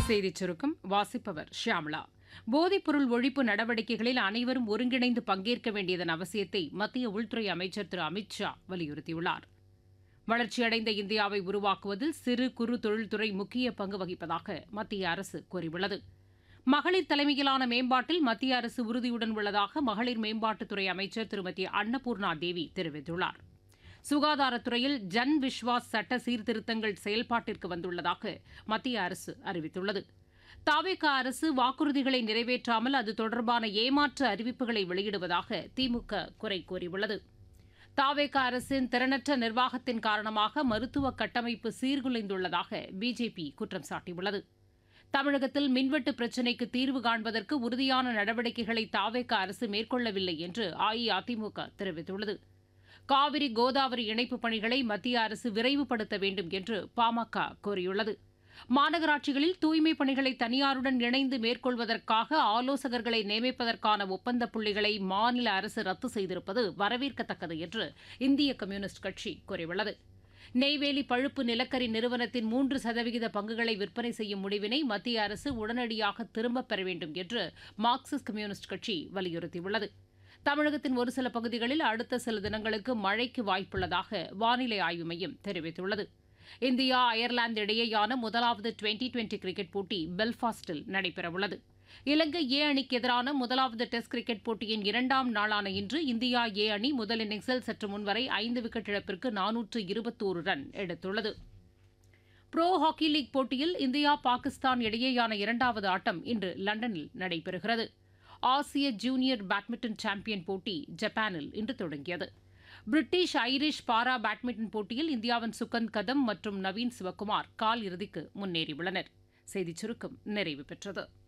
செய்திச் சுருக்கம் வாசிப்பவர் ஷியாம்லா போதைப்பொருள் ஒழிப்பு நடவடிக்கைகளில் அனைவரும் ஒருங்கிணைந்து பங்கேற்க வேண்டியதன் அவசியத்தை மத்திய உள்துறை அமைச்சர் திரு அமித் ஷா வலியுறுத்தியுள்ளார் வளர்ச்சியடைந்த இந்தியாவை உருவாக்குவதில் சிறு குறு தொழில்துறை முக்கிய பங்கு வகிப்பதாக மத்திய அரசு கூறியுள்ளது மகளிர் தலைமையிலான மேம்பாட்டில் மத்திய அரசு உறுதியுடன் உள்ளதாக மகளிர் மேம்பாட்டுத்துறை அமைச்சர் திருமதி அன்னபூர்ணா தேவி தெரிவித்துள்ளார் சுகாதாரத்துறையில் ஜன் விஸ்வாஸ் சட்ட சீர்திருத்தங்கள் செயல்பாட்டிற்கு வந்துள்ளதாக மத்திய அரசு அறிவித்துள்ளது தாவேக அரசு வாக்குறுதிகளை நிறைவேற்றாமல் அது தொடர்பான ஏமாற்று அறிவிப்புகளை வெளியிடுவதாக திமுக குறை கூறியுள்ளது தாவேக அரசின் திறனற்ற நிர்வாகத்தின் காரணமாக மருத்துவ கட்டமைப்பு சீர்குலைந்துள்ளதாக பிஜேபி குற்றம் சாட்டியுள்ளது தமிழகத்தில் மின்வெட்டு பிரச்சினைக்கு தீர்வு காண்பதற்கு உறுதியான நடவடிக்கைகளை தாவேக அரசு மேற்கொள்ளவில்லை என்று அஇஅதிமுக தெரிவித்துள்ளது காவிரி கோதாவரி இணைப்புப் பணிகளை மத்திய அரசு விரைவுபடுத்த வேண்டும் என்று பாமக கோரியுள்ளது மாநகராட்சிகளில் தூய்மைப் பணிகளை தனியாருடன் இணைந்து மேற்கொள்வதற்காக ஆலோசகர்களை நியமிப்பதற்கான ஒப்பந்த புள்ளிகளை மாநில அரசு ரத்து செய்திருப்பது வரவேற்கத்தக்கது என்று இந்திய கம்யூனிஸ்ட் கட்சி கூறியுள்ளது நெய்வேலி பழுப்பு நிலக்கரி நிறுவனத்தின் மூன்று சதவிகித பங்குகளை விற்பனை செய்யும் முடிவினை மத்திய அரசு உடனடியாக திரும்பப் பெற வேண்டும் என்று மார்க்சிஸ்ட் கம்யூனிஸ்ட் கட்சி வலியுறுத்தியுள்ளது தமிழகத்தின் ஒரு சில பகுதிகளில் அடுத்த சில தினங்களுக்கு மழைக்கு வாய்ப்புள்ளதாக வானிலை ஆய்வு மையம் தெரிவித்துள்ளது இந்தியா அயர்லாந்து இடையேயான முதலாவது டுவெண்டி டுவெண்டி கிரிக்கெட் போட்டி பெல்ஃபாஸ்டில் நடைபெறவுள்ளது இலங்கை ஏ அணிக்கு எதிரான முதலாவது டெஸ்ட் கிரிக்கெட் போட்டியின் இரண்டாம் நாளான இன்று இந்தியா ஏ அணி முதல் இன்னிங்ஸில் சற்று முன்வரை ஐந்து விக்கெட் இழப்பிற்கு நானூற்று இருபத்தோரு ரன் எடுத்துள்ளது புரோ ஹாக்கி லீக் போட்டியில் இந்தியா பாகிஸ்தான் இடையேயான இரண்டாவது ஆட்டம் இன்று லண்டனில் நடைபெறுகிறது ஆசிய ஜூனியர் பேட்மிண்டன் சாம்பியன் போட்டி ஜப்பானில் இன்று தொடங்கியது பிரிட்டிஷ் ஐரிஷ் பாரா பேட்மிண்டன் போட்டியில் இந்தியாவின் சுகந்த் கதம் மற்றும் நவீன் சிவகுமார் கால் இறுதிக்கு முன்னேறியுள்ளனர் செய்திச் சுருக்கம் நிறைவு பெற்றது